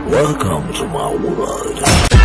Welcome to my world.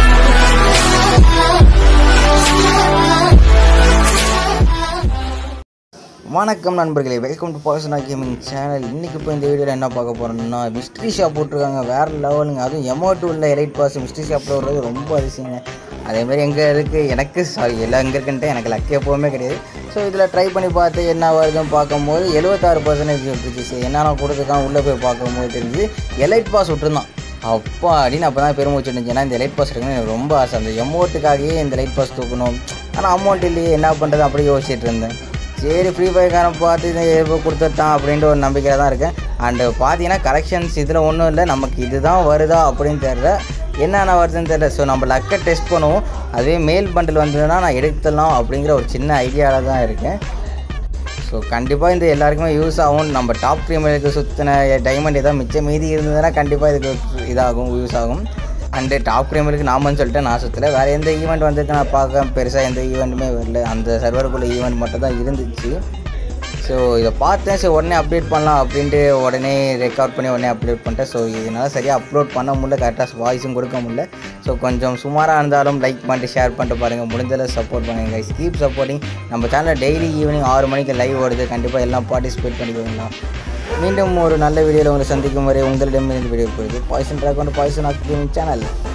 வணக்கம் நண்பர்களே welcome to persona gaming channel இன்றைக்கி இப்போ இந்த வீடியோவில் என்ன பார்க்க போகிறோம்னா மிஸ்ட்ரி ஷாப் போட்டிருக்காங்க வேறு லெவலுங்க அதுவும் எமௌண்ட் உள்ள எலைட் பாஸ் மிஸ்ட்ரி ஷாப்பில் வர்றது ரொம்ப அதிசயங்க அதேமாதிரி எங்கே இருக்குது எனக்கு சாரி எல்லாம் எங்கே இருக்குன்ட்டு எனக்கு லக்கு எப்போவுமே கிடையாது ஸோ இதில் ட்ரை பண்ணி பார்த்து என்ன வருதுன்னு பார்க்கும்போது எழுபத்தாறு பர்சன்டேஜ் இருந்துச்சு என்னென்ன கொடுத்துருக்கான் உள்ளே போய் பார்க்கும்போது தெரிஞ்சு எலைட் பாஸ் விட்டுருந்தான் அப்பா அப்படின்னு அப்போ தான் பெருமை வச்சுருந்துச்சு ஏன்னா இந்த லைட் பாஸ் இருக்குன்னு எனக்கு ரொம்ப ஆசை அந்த எமௌண்ட்டுக்காகவே இந்த லைட் பாஸ் தூக்கணும் ஆனால் அமௌண்ட் இல்லையே என்ன பண்ணுறது அப்படி யோசிச்சுட்டு இருந்தேன் சரி ஃப்ரீ ஃபயர்காரன் பார்த்து இதை எப்போ கொடுத்துட்டான் அப்படின்ற ஒரு நம்பிக்கையில் தான் இருக்கேன் அண்டு பார்த்தீங்கன்னா கலெக்ஷன்ஸ் இதில் ஒன்றும் இல்லை நமக்கு இதுதான் வருதா அப்படின்னு தெரியல என்னென்ன வருதுன்னு தெரியல ஸோ நம்ம லக்கை டெஸ்ட் பண்ணுவோம் அதுவே மேல் பண்டில் வந்ததுன்னா நான் எடுத்துடலாம் அப்படிங்கிற ஒரு சின்ன ஐடியாவில் தான் இருக்கேன் ஸோ கண்டிப்பாக இந்த எல்லாருக்குமே யூஸ் ஆகும் நம்ம டாப் ப்ரீமியருக்கு சுற்றின டைமண்ட் ஏதாவது மிச்சம் மீதி இருந்ததுன்னா கண்டிப்பாக இதுக்கு இதாகும் யூஸ் ஆகும் அண்டு டாப் ப்ரீமியருக்கு நாமன்னு சொல்லிட்டு நான் சுற்றல வேறு எந்த ஈவெண்ட் வந்துருக்கு நான் பார்க்க பெருசாக எந்த ஈவெண்ட்டுமே வரல அந்த சர்வருக்குள்ள ஈவெண்ட் மட்டும் தான் இருந்துச்சு ஸோ இதை பார்த்தேன் சரி உடனே அப்டேட் பண்ணலாம் அப்படின்ட்டு உடனே ரெக்கார்ட் பண்ணி உடனே அப்டேட் பண்ணிட்டேன் ஸோ இதனால் சரியாக அப்லோட் பண்ண முடியல கரெக்டாக வாய்ஸும் கொடுக்க முடியல ஸோ கொஞ்சம் சுமாராக இருந்தாலும் லைக் பண்ணிட்டு ஷேர் பண்ணிட்டு பாருங்கள் முடிஞ்சளவு சப்போர்ட் பண்ணுங்க guys. கீப் சப்போர்ட்டிங் நம்ம சேனலில் டெய்லி ஈவினிங் ஆறு மணிக்கு லைவ் ஓடுது கண்டிப்பாக எல்லாம் பார்ட்டிசிபேட் பண்ணிக்கோங்களா மீண்டும் ஒரு நல்ல வீடியோவில் உங்களை சந்திக்கும் வரை உங்களிடம் இருந்து வீடியோ போகுது poison track poison hacking channel